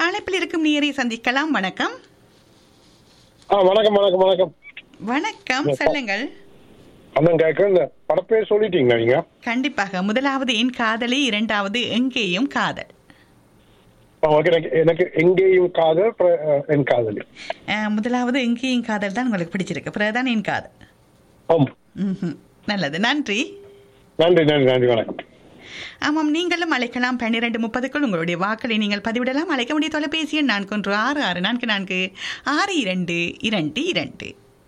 அழைப்பில் இருக்கும் நீரை சந்திக்கலாம் வணக்கம் ஆ வணக்கம் வணக்கம் வணக்கம் வணக்கம் சொல்லுங்கள் அண்ணன் கேட்க இந்த படப்பே சொல்லிட்டீங்களா நீங்க கண்டிப்பாக முதலாவது என் காதலி இரண்டாவது எங்கேயும் காதல் ஆ, ஓகே எனக்கு எனக்கு எங்கேயும் காதல் அப்புறம், அஹ், என் காதலி அஹ், முதலாவது எங்கேயும் காதல் தான் உங்களுக்கு பிடிச்சிருக்கு பிறகுதான் என் காதல் ஆம் ம்ஹும். நல்லது நன்றி நன்றி நன்றி நன்றி வணக்கம் ஆமாம் நீங்களும் அழைக்கலாம் பன்னிரண்டு முப்பதுக்குள் உங்களுடைய வாக்களை நீங்கள் பதிவிடலாம் அழைக்க வேண்டிய தொலைபேசி எண் நான்கு ஒன்று ஆறு ஆறு நான்கு நான்கு ஆறு இரண்டு இரண்டு இரண்டு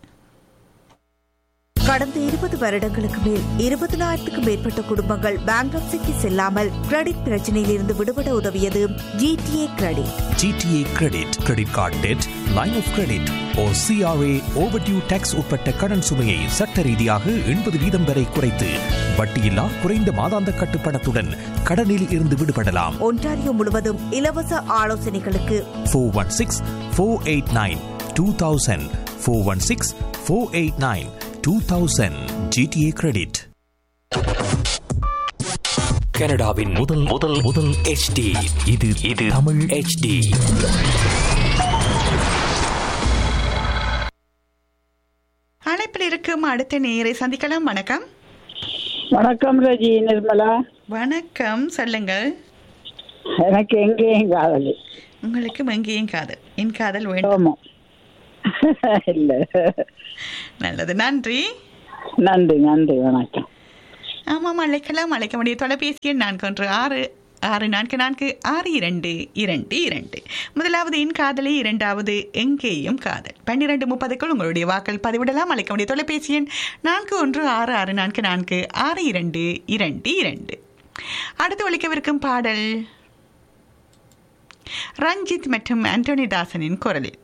கடந்த இருபது வருடங்களுக்கு மேல் இருபதனாயிரத்துக்கும் மேற்பட்ட குடும்பங்கள் பேங்க்ரப்சிக்கு செல்லாமல் கிரெடிட் பிரச்சனையிலிருந்து விடுபட உதவியது GTA credit GTA credit credit card debt line of credit ஓ சிஆர்ஏ ஓவர்டியூ டேக்ஸ் உட்பட்ட கடன் சுமையை சட்ட ரீதியாக எண்பது வீதம் வரை குறைத்து வட்டியில்லா குறைந்த மாதாந்த கட்டுப்பணத்துடன் கடனில் இருந்து விடுபடலாம் ஒன்டாரியோ முழுவதும் இலவச ஆலோசனைகளுக்கு four one six four eight nine two thousand four one six four eight nine two thousand GTA credit கனடாவின் முதல் முதல் முதல் HD இது இது தமிழ் HD அழைப்பில் இருக்கும் அடுத்த நேரை சந்திக்கலாம் வணக்கம் வணக்கம் ரஜி நிர்மலா வணக்கம் சொல்லுங்கள் எனக்கு எங்கேயும் காதலி உங்களுக்கு எங்கேயும் காதல் என் காதல் வேண்டும் ஆமாம் இல்ல நல்லது நன்றி நன்றி நன்றி வணக்கம் ஆமாம் அழைக்கலாம் அழைக்க முடிய தொலைபேசி எண் நான்கு ஒன்று ஆறு ஆறு நான்கு நான்கு ஆறு இரண்டு இரண்டு இரண்டு முதலாவது என் காதலி இரண்டாவது எங்கேயும் காதல் பன்னிரண்டு முப்பதுக்குள் உங்களுடைய வாக்கள் பதிவிடலாம் அழைக்க முடிய தொலைபேசி எண் நான்கு ஒன்று ஆறு ஆறு நான்கு நான்கு ஆறு இரண்டு இரண்டு இரண்டு அடுத்து ஒழிக்கவிருக்கும் பாடல் ரஞ்சித் மற்றும் ஆண்டோனி தாசனின் குரலில்